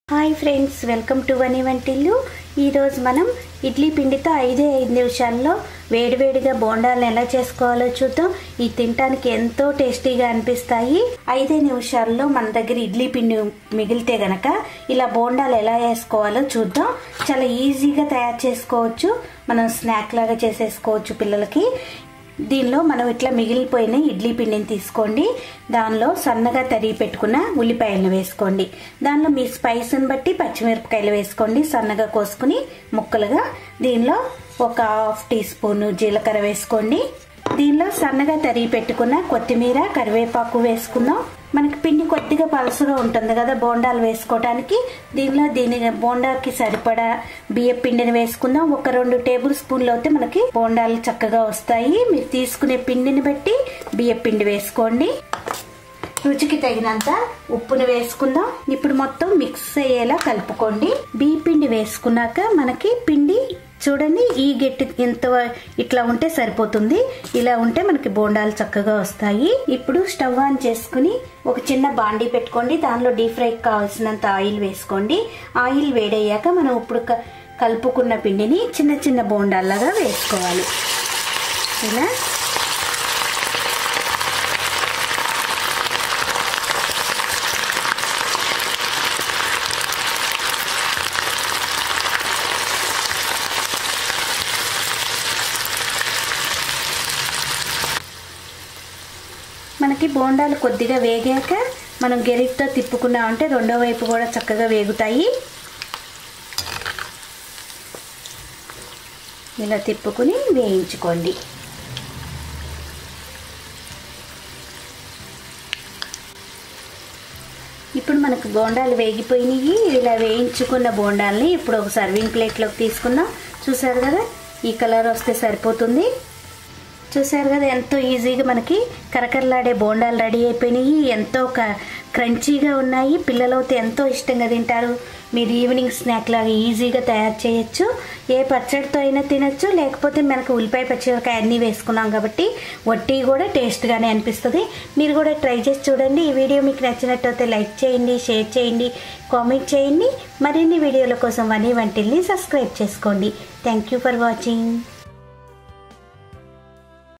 hi friends welcome to వని వంటిల్లు ఈరోజు మనం ఇడ్లీ పిండితో ఐదే ఐదు నిమిషాల్లో వేడివేడిగా బోండాలను ఎలా చేసుకోవాలో చూద్దాం ఈ తినడానికి ఎంతో టేస్టీగా అనిపిస్తాయి ఐదే నిమిషాల్లో మన దగ్గర ఇడ్లీ పిండి మిగిలితే గనక ఇలా బోండాలు ఎలా వేసుకోవాలో చూద్దాం చాలా ఈజీగా తయారు చేసుకోవచ్చు మనం స్నాక్ లాగా చేసేసుకోవచ్చు పిల్లలకి దీనిలో మనం ఇట్లా మిగిలిపోయిన ఇడ్లీ పిండిని తీసుకోండి దానిలో సన్నగా తరిగి పెట్టుకున్న ఉల్లిపాయలను వేసుకోండి దానిలో మీ స్పైస్ని బట్టి పచ్చిమిరపకాయలు వేసుకోండి సన్నగా కోసుకుని ముక్కలుగా దీనిలో ఒక హాఫ్ టీ స్పూన్ జీలకర్ర వేసుకోండి దీనిలో సన్నగా తరిగి పెట్టుకున్న కొత్తిమీర కరివేపాకు వేసుకుందాం మనకి పిండి కొద్దిగా పలసగా ఉంటుంది కదా బోండాలు వేసుకోవడానికి దీనిలో దీని బోండాకి సరిపడా బియ్య పిండిని వేసుకుందాం ఒక రెండు టేబుల్ స్పూన్లు అయితే మనకి బోండాలు చక్కగా వస్తాయి మీరు తీసుకునే పిండిని బట్టి బియ్య పిండి వేసుకోండి రుచికి తగినంత ఉప్పును వేసుకుందాం ఇప్పుడు మొత్తం మిక్స్ అయ్యేలా కలుపుకోండి బియ్య పిండి వేసుకున్నాక మనకి పిండి చూడండి ఈ గట్టి ఇంత ఇట్లా ఉంటే సరిపోతుంది ఇలా ఉంటే మనకి బోండాలు చక్కగా వస్తాయి ఇప్పుడు స్టవ్ ఆన్ చేసుకుని ఒక చిన్న బాండీ పెట్టుకోండి దానిలో డీప్ ఫ్రై కావాల్సినంత ఆయిల్ వేసుకోండి ఆయిల్ వేడయ్యాక మనం ఇప్పుడు కలుపుకున్న పిండిని చిన్న చిన్న బోండాల్లాగా వేసుకోవాలి ఇలా మనకి బోండాలు కొద్దిగా వేగాక మనం గెరిటితో తిప్పుకున్నామంటే రెండో వైపు కూడా చక్కగా వేగుతాయి ఇలా తిప్పుకుని వేయించుకోండి ఇప్పుడు మనకు బోండాలు వేగిపోయినాయి ఇలా వేయించుకున్న బోండాల్ని ఇప్పుడు ఒక సర్వింగ్ ప్లేట్లోకి తీసుకుందాం చూసారు కదా ఈ కలర్ వస్తే సరిపోతుంది చూసారు కదా ఎంతో ఈజీగా మనకి కరకరలాడే బోండాలు రెడీ అయిపోయినాయి ఎంతో క్రంచీగా ఉన్నాయి పిల్లలైతే ఎంతో ఇష్టంగా తింటారు మీరు ఈవినింగ్ స్నాక్ లాగా ఈజీగా తయారు చేయొచ్చు ఏ పచ్చడితో అయినా తినచ్చు లేకపోతే మనకు ఉల్లిపాయ పచ్చిమిరకాయ అన్నీ వేసుకున్నాం కాబట్టి వట్టి కూడా టేస్ట్గానే అనిపిస్తుంది మీరు కూడా ట్రై చేసి చూడండి ఈ వీడియో మీకు నచ్చినట్టయితే లైక్ చేయండి షేర్ చేయండి కామెంట్ చేయండి మరిన్ని వీడియోల కోసం వనీ వంటిల్ని సబ్స్క్రైబ్ చేసుకోండి థ్యాంక్ యూ ఫర్ వాచింగ్